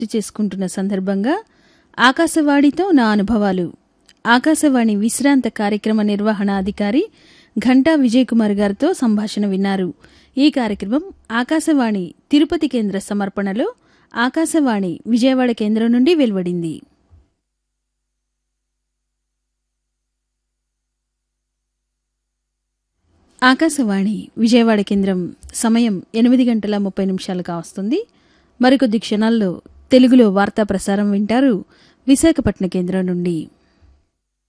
గుర్తు చేసుకుంటున్న సందర్భంగా ఆకాశవాణితో నా అనుభవాలు ఆకాశవాణి విశ్రాంత కార్యక్రమ నిర్వహణ అధికారి ఘంటా విజయ్ కుమార్ గారితో సంభాషణ విన్నారు ఈ కార్యక్రమం ఆకాశవాణి తిరుపతి కేంద్ర సమర్పణలో ఆకాశవాణి విజయవాడ కేంద్రం నుండి వెలువడింది ఆకాశవాణి విజయవాడ కేంద్రం సమయం ఎనిమిది గంటల ముప్పై నిమిషాలుగా వస్తుంది మరికొద్ది క్షణాల్లో తెలుగులో వార్తా ప్రసారం వింటారు విశాఖపట్నం కేంద్రం నుండి